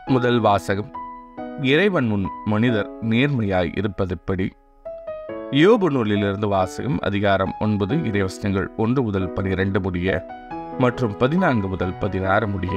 முதல் வாசகம் இறைவன் முன் மனிதர் நேர்மையாய் இருப்பதெப்படி யோபு நூலிலிருந்து வாசகம் அதிகாரம் ஒன்பது இறைவசனங்கள் ஒன்று முதல் பனிரெண்டு முடிய மற்றும் பதினான்கு முதல் பதினாறு முடிய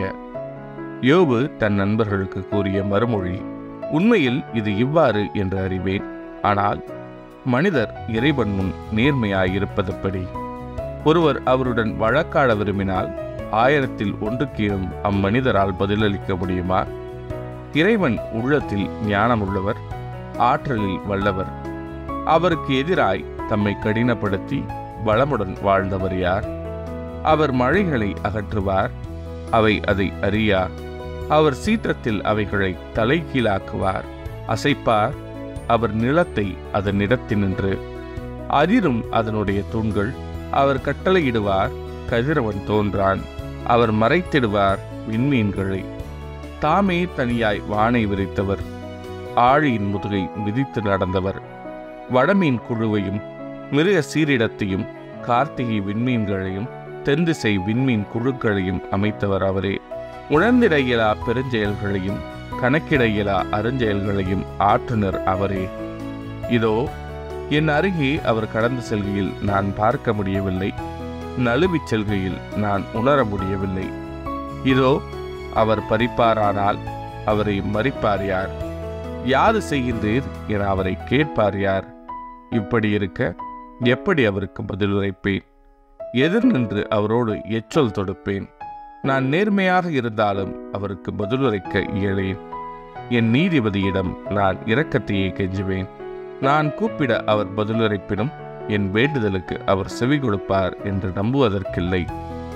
யோபு தன் நண்பர்களுக்கு கூறிய மறுமொழி உண்மையில் இது இவ்வாறு என்று அறிவேன் ஆனால் மனிதர் இறைவன் முன் நேர்மையாய் இருப்பதெப்படி ஒருவர் அவருடன் வழக்காட விரும்பினால் ஆயிரத்தில் ஒன்றுக்கேனும் அம்மனிதரால் பதிலளிக்க முடியுமா இறைவன் உள்ளத்தில் ஞானமுள்ளவர் ஆற்றலில் வல்லவர் அவருக்கு எதிராய் தம்மை கடினப்படுத்தி வளமுடன் வாழ்ந்தவர் யார் அவர் மழைகளை அகற்றுவார் அவை அதை அறியார் அவர் சீற்றத்தில் அவைகளை தலைகீழாக்குவார் அசைப்பார் அவர் நிலத்தை அதனிடத்தினின்று அதிரும் அதனுடைய தூண்கள் அவர் கட்டளையிடுவார் கதிரவன் தோன்றான் அவர் மறைத்திடுவார் விண்மீன்களை தாமே தனியாய் வானை விரித்தவர் ஆழியின் முதுகை மிதித்து நடந்தவர் வடமீன் குழுவையும் மிருக சீரிடத்தையும் கார்த்திகை விண்மீன்களையும் தென்திசை விண்மீன் குழுக்களையும் அமைத்தவர் அவரே உணர்ந்திட இயலா பெருஞ்செயல்களையும் கணக்கிட இயலா அருஞ்செயல்களையும் ஆற்றுனர் அவரே இதோ என் அருகே அவர் கடந்து செல்கையில் நான் பார்க்க முடியவில்லை நழுவிச் செல்கையில் நான் உணர முடியவில்லை இதோ அவர் பறிப்பாரானால் அவரை மறிப்பார் யார் யாது செய்கின்றீர் என அவரை கேட்பார் யார் இப்படி இருக்க எப்படி அவருக்கு பதிலுரைப்பேன் எதிர் நின்று அவரோடு எச்சொல் தொடுப்பேன் நான் நேர்மையாக இருந்தாலும் அவருக்கு பதிலுரைக்க இயலேன் என் நீதிபதியிடம் நான் இரக்கத்தையே கெஞ்சுவேன் நான் கூப்பிட அவர் பதிலுரைப்பினும் என் வேண்டுதலுக்கு அவர் செவி கொடுப்பார் என்று நம்புவதற்கில்லை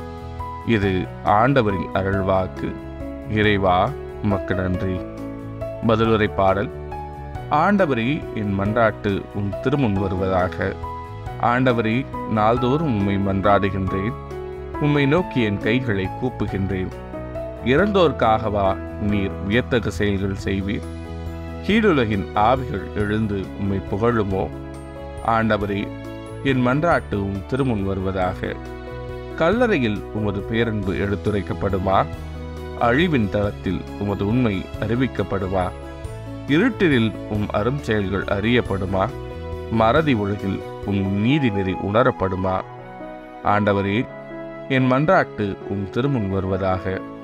இது ஆண்டவரின் அருள்வாக்கு இறைவா உமக்கு நன்றி பதிலுரை பாடல் ஆண்டவரே என் மன்றாட்டு உம் திருமுன் வருவதாக ஆண்டவரே நாள்தோறும் உம்மை மன்றாடுகின்றேன் உம்மை நோக்கி என் கைகளை கூப்புகின்றேன் இறந்தோர்க்காகவா நீர் வியத்தகு செயல்கள் செய்வீர் கீழுலகின் ஆவிகள் எழுந்து உம்மை புகழுமோ ஆண்டவரே என் மன்றாட்டு உம் திருமுன் வருவதாக கல்லறையில் உமது பேரன்பு எடுத்துரைக்கப்படுமா அழிவின் தளத்தில் உமது உண்மை அறிவிக்கப்படுமா இருட்டினில் உம் அரும் செயல்கள் அறியப்படுமா மறதி உலகில் உம் நீதி நெறி உணரப்படுமா ஆண்டவரே என் மன்றாட்டு உம் திருமுன் வருவதாக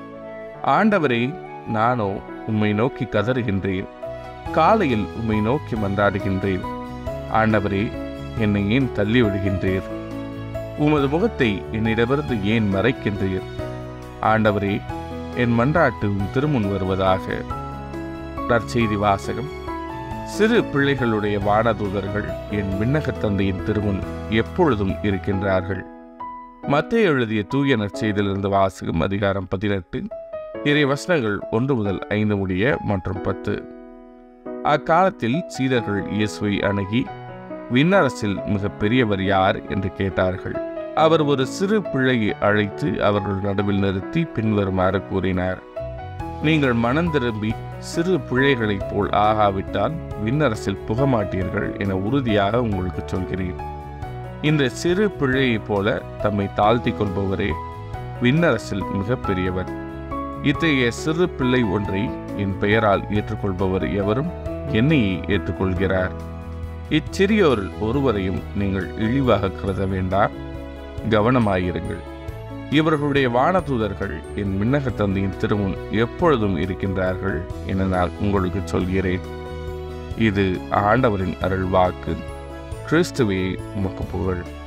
ஆண்டவரே நானோ உம்மை நோக்கி கதறுகின்றேன் காலையில் உம்மை நோக்கி மன்றாடுகின்றேன் ஆண்டவரே என்னை ஏன் தள்ளி விடுகின்றீர் உமது முகத்தை என்னிடமிருந்து ஏன் மறைக்கின்றீர் ஆண்டவரே என் மன்றாட்டு உம் திருமுன் வருவதாக நற்செய்தி வாசகம் சிறு பிள்ளைகளுடைய வானதூதர்கள் என் விண்ணகத் தந்தையின் திருமுன் எப்பொழுதும் இருக்கின்றார்கள் மத்திய எழுதிய தூய நற்செய்தியிலிருந்து வாசகம் அதிகாரம் பதினெட்டு இறை வசனங்கள் ஒன்று முதல் ஐந்து முடிய மற்றும் பத்து அக்காலத்தில் சீடர்கள் இயேசுவை அணுகி விண்ணரசில் மிக பெரியவர் யார் என்று கேட்டார்கள் அவர் ஒரு சிறு பிள்ளையை அழைத்து அவர்கள் நடுவில் நிறுத்தி பின்வருமாறு கூறினார் நீங்கள் மனம் திரும்பி சிறு பிள்ளைகளைப் போல் ஆகாவிட்டால் விண்ணரசில் புகமாட்டீர்கள் என உறுதியாக உங்களுக்கு சொல்கிறேன் இந்த சிறு பிள்ளையைப் போல தம்மை தாழ்த்தி கொள்பவரே விண்ணரசில் மிக பெரியவர் இத்தகைய சிறு பிள்ளை ஒன்றை என் பெயரால் ஏற்றுக்கொள்பவர் எவரும் என்னையே ஏற்றுக்கொள்கிறார் இச்சிறியோர் ஒருவரையும் நீங்கள் இழிவாக கருத வேண்டாம் கவனமாயிருங்கள் இவர்களுடைய வானதூதர்கள் என் மின்னக தந்தையின் திருமுன் எப்பொழுதும் இருக்கின்றார்கள் என நான் உங்களுக்கு சொல்கிறேன் இது ஆண்டவரின் அருள் வாக்கு கிறிஸ்துவே உமக்கு புகழ்